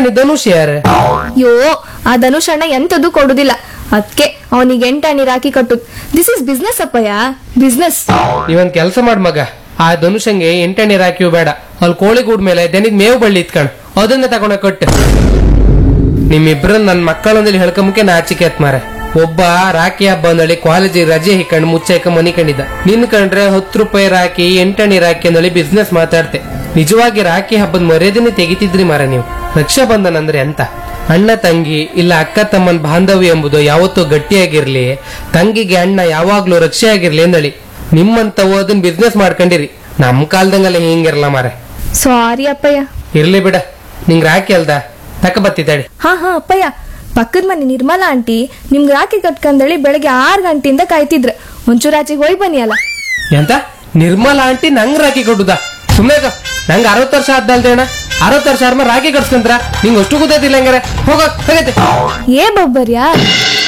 ಎಂಟಣಿ ಧನುಷ್ ಯಾರು ಯೋ ಆ ಧನುಷ್ ಅಣ್ಣ ಎಂತದು ಕೊಡುದಿಲ್ಲ ಅದಕ್ಕೆ ಅವನಿಗೆ ಎಂಟಾಣಿ ರಾಖಿ ಕಟ್ಟುದು ದಿಸ್ ಇಸ್ ಬಿಸ್ನೆಸ್ ಅಪ್ಪಯ್ಯ ಬಿಸ್ನೆಸ್ ನೀವೊಂದ್ ಕೆಲಸ ಮಾಡ್ ಮಗ ಆ ಧನುಷಂಗೆ ಎಂಟಣಿ ರಾಕಿಯು ಬೇಡ ಅಲ್ಲಿ ಕೋಳಿ ಗೂಡ್ ಮೇಲೆ ದನಿಗ್ ಮೇವು ಬಳ್ಳಿ ಇತ್ಕಣ್ ಅದನ್ನ ತಗೊಂಡ ಕೊಟ್ಟು ನಿಮ್ಮಿಬ್ರನ್ನ ನನ್ ಮಕ್ಕಳೊಂದಿಲ್ಲಿ ಹೇಳ್ಕೊಂಬಕ್ಕೆ ನಾಚಿಕೆ ಆತ್ ಮಾರೆ ಒಬ್ಬ ರಾಖಿ ಹಬ್ಬ ಅಂದಳಿ ಕಾಲೇಜಿಗೆ ರಜೆ ಹಿಕ್ಕಂಡ್ ಮುಚ್ಚೈಕ ಮನಿ ಕಂಡಿದ್ದ ನಿನ್ ಕಂಡ್ರೆ ಹತ್ತು ರೂಪಾಯಿ ರಾಖಿ ಎಂಟಣಿ ರಾಖಿ ಅಂದಳಿ ಬಿಸ್ನೆಸ್ ಮಾತಾಡ್ತೆ ನಿಜವಾಗಿ ರಾಖಿ ಹಬ್ಬದ ಮರ್ಯಾದೆನೆ ತೆಗಿತಿದ್ರಿ ಮಾರ ನೀವು ರಕ್ಷಾ ಬಂಧನ ಅಂದ್ರೆ ಎಂತ ಅಣ್ಣ ತಂಗಿ ಇಲ್ಲ ಅಕ್ಕ ತಮ್ಮನ್ ಬಾಂಧವ್ಯ ಎಂಬುದು ಯಾವತ್ತೂ ಗಟ್ಟಿಯಾಗಿರ್ಲಿ ತಂಗಿಗೆ ಅಣ್ಣ ಯಾವಾಗ್ಲೂ ರಕ್ಷೆ ಆಗಿರ್ಲಿ ಎಂದಳಿ ನಿಮ್ಮಂತ ಓದನ್ ಬಿಸ್ನೆಸ್ ಮಾಡ್ಕೊಂಡಿರಿ ನಮ್ ಕಾಲ್ದಂಗಲ್ಲ ಹಿಂಗಿರಲ್ಲ ಮಾರೆ ಸಾರಿ ಅಪ್ಪಯ್ಯ ಇರ್ಲಿ ಬಿಡ ನಿಂಗ್ ರಾಖಿ ಅಲ್ದ ತಕ ಬತ್ತಿದ್ದಾಡಿ ಹಾ ಹಾ ಅಪ್ಪಯ್ಯ ಪಕ್ಕದ ಮನೆ ನಿರ್ಮಲಾ ಆಂಟಿ ನಿಮ್ಗೆ ರಾಖಿ ಕಟ್ಕಂದಳಿ ಬೆಳಗ್ಗೆ ಆರು ಗಂಟೆಯಿಂದ ಕಾಯ್ತಿದ್ರ ಒಂಚೂರು ಆಚೆಗೆ ಹೋಯ್ ಬನ್ನಿ ಅಲ್ಲ ಎಂತ ನಿರ್ಮಲಾ ಆಂಟಿ ನಂಗ್ ರಾಖಿ ಕೊಡುದ ಸುಮ್ನೆ ಇರು. ನಂಗ್ ಅರವತ್ ವರ್ಷ ಆದ್ದಲ್ದೆ ಅಣ್ಣ ಅರವತ್ ವರ್ಷ ಆದ್ಮೇಲೆ ರಾಖಿ ಕಟ್ಸ್ಕಂದ್ರ ನಿಂಗ್ ಅಷ್ಟು ಗೊತ್ತಾಯ್ತಿಲ್ಲ ಹಂಗಾರೆ ಹೋಗ ಹೋಗೈತೆ ಏ ಬೊಬ್ಬರ್ಯಾ